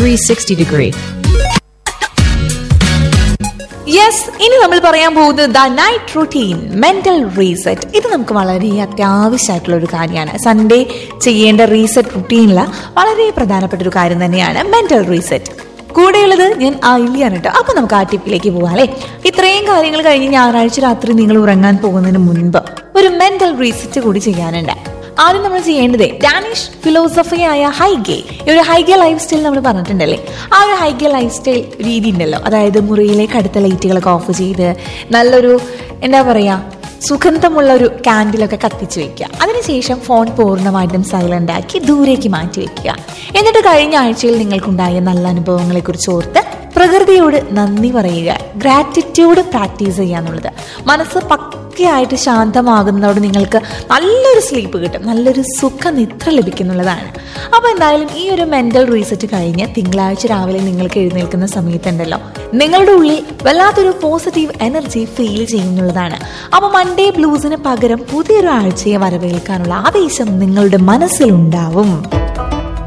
360 degree. Yes ഇനി നമ്മൾ പറയാൻ പോകുന്നത് the night routine mental reset ഇത് നമുക്ക് വളരെ അത്യാവശ്യമായിട്ടുള്ള ഒരു കാര്യമാണ് സൺഡേ ചെയ്യേണ്ട റീസെറ്റ് റുട്ടീനിൽ വളരെ പ്രധാനപ്പെട്ട ഒരു കാര്യം തന്നെയാണ് മെന്റൽ റീസെറ്റ് കൂടെയുള്ളത് ഞാൻ ആയില്യാണ് കേട്ടോ അപ്പൊ നമുക്ക് ആ ടിപ്പിലേക്ക് പോവാം ഇത്രയും കാര്യങ്ങൾ കഴിഞ്ഞ് ഞായറാഴ്ച രാത്രി നിങ്ങൾ ഉറങ്ങാൻ പോകുന്നതിന് മുൻപ് ഒരു മെന്റൽ റീസെറ്റ് കൂടി ചെയ്യാനുണ്ട് ആദ്യം നമ്മൾ ചെയ്യേണ്ടത് ഡാനിഷ് ഫിലോസഫിയായ ഹൈഗേ ഈ ഒരു ഹൈഗേ ലൈഫ് സ്റ്റൈൽ നമ്മൾ പറഞ്ഞിട്ടുണ്ടല്ലേ ആ ഒരു ഹൈഗേ ലൈഫ് സ്റ്റൈൽ രീതി ഉണ്ടല്ലോ അതായത് മുറിയിലേക്ക് അടുത്ത ലൈറ്റുകളൊക്കെ ഓഫ് ചെയ്ത് നല്ലൊരു എന്താ പറയാ സുഗന്ധമുള്ള ഒരു കാൻഡിലൊക്കെ കത്തിച്ചു വെക്കുക അതിനുശേഷം ഫോൺ പൂർണ്ണമായിട്ടും സൈലന്റ് ആക്കി ദൂരേക്ക് മാറ്റി വെക്കുക എന്നിട്ട് കഴിഞ്ഞ ആഴ്ചയിൽ നിങ്ങൾക്കുണ്ടായ നല്ല അനുഭവങ്ങളെ കുറിച്ച് ഓർത്ത് പ്രകൃതിയോട് നന്ദി പറയുക ഗ്രാറ്റിറ്റ്യൂഡ് പ്രാക്ടീസ് ചെയ്യുക എന്നുള്ളത് മനസ്സ് പക്കയായിട്ട് ശാന്തമാകുന്നതോട് നിങ്ങൾക്ക് നല്ലൊരു സ്ലീപ്പ് കിട്ടും നല്ലൊരു സുഖനിദ്ര ലഭിക്കുന്നുള്ളതാണ് അപ്പോൾ എന്തായാലും ഈ ഒരു മെന്റൽ റീസെറ്റ് കഴിഞ്ഞ് തിങ്കളാഴ്ച രാവിലെ നിങ്ങൾക്ക് എഴുന്നേൽക്കുന്ന സമയത്തുണ്ടല്ലോ നിങ്ങളുടെ ഉള്ളിൽ വല്ലാത്തൊരു പോസിറ്റീവ് എനർജി ഫീൽ ചെയ്യുന്നുള്ളതാണ് അപ്പോൾ മൺഡേ ബ്ലൂസിന് പകരം പുതിയൊരു ആഴ്ചയെ വരവേൽക്കാനുള്ള ആവേശം നിങ്ങളുടെ മനസ്സിലുണ്ടാവും